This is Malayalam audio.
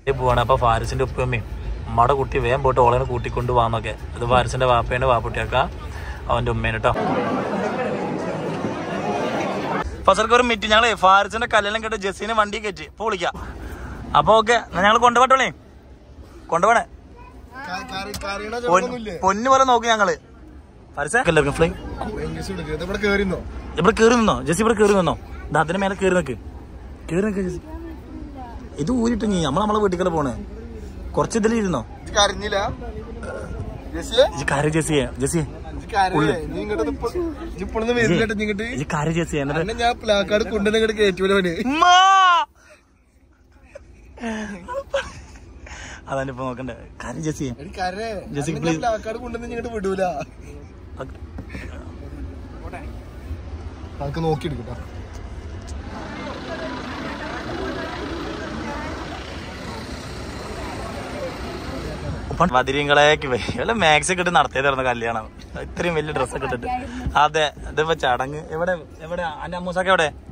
പോവാണ് അപ്പൊ ഫാരിസിന്റെ ഉപ്പയമ്മയും ഉമ്മയുടെ കുട്ടി വേഗം പോയിട്ട് ഓളനെ കൂട്ടിക്കൊണ്ട് പോവാന്നൊക്കെ ഇത് ഫാരിസിന്റെ വാപ്പേന്റെ വാപ്പുട്ടിയാക്ക അവന്റെ ഉമ്മേനെ കേട്ടോ ഫസർക്ക് ഒരു മിറ്റ് ഞങ്ങളെ ഫാരിസിന്റെ കല്ലെല്ലാം കേട്ട് ജെസ്സിനെ വണ്ടി കയറ്റി ഇപ്പൊ വിളിക്കാം അപ്പൊ ഓക്കെ ഞങ്ങൾ കൊണ്ടുപോട്ടോളേ കൊണ്ടുപോണേ പൊന്ന് പൊന്നു പോലെ നോക്കി ഞങ്ങള് ഫാരിസ എല്ലാവർക്കും ഫ്ലൈ ഇവിടെ കേറിന്നോ ഇവിടെ കേറി നിന്നോ ജെസ്സി ഇവിടെ കേറി നിന്നോ ദാ അതിന്റെ മേലെ കേറി നിക്ക് കേറി നിക്ക് ജെസ്സി ഇത് ഊരിട്ട് നീ നമ്മളെ നമ്മളെ വീട്ടിൽ പോണേ കുറച്ച് ഇതിൽ ഇരുന്നോ കരഞ്ഞില്ല ജെസ്സിയെ ഇത് കാര്യം ജെസ്സിയെ ജെസ്സിയെ കരഞ്ഞേ നീ ഇങ്ങോട്ട് ഇപ്പോഴൊന്നും വരുന്നില്ല നീ ഇങ്ങോട്ട് ഇത് കാര്യം ജെസ്സിയെ എന്നിട്ട് എന്നെ ഞാൻ പ്ലാക്കാട് കൊണ്ടുവന്ന് ഇങ്ങോട്ട് കയറ്റൂലവന് ഉമ്മാ! അതാണ് ഇപ്പൊ നോക്കണ്ടേ കാര്യം ജെസ്സിയെ എനിക്ക് കരേ ജെസ്സി, അന്നെ ഞാൻ please. പ്ലാക്കാട് കൊണ്ടുവന്ന് ഇങ്ങോട്ട് വിടൂല നമുക്ക് നോക്കിയെടുക്കട്ടോ പതിരിങ്ങളേക്ക് വല്ല മാക്സ് ഒക്കെ ഇട്ട് നടത്തിയതായിരുന്നു കല്യാണം ഇത്രയും വലിയ ഡ്രസ്സൊക്കെ ഇട്ടിട്ട് അതെ ഇതിപ്പോ ചടങ്ങ് എവിടെ എവിടെ അന്റെ അമ്മൂസാക്ക എവിടെ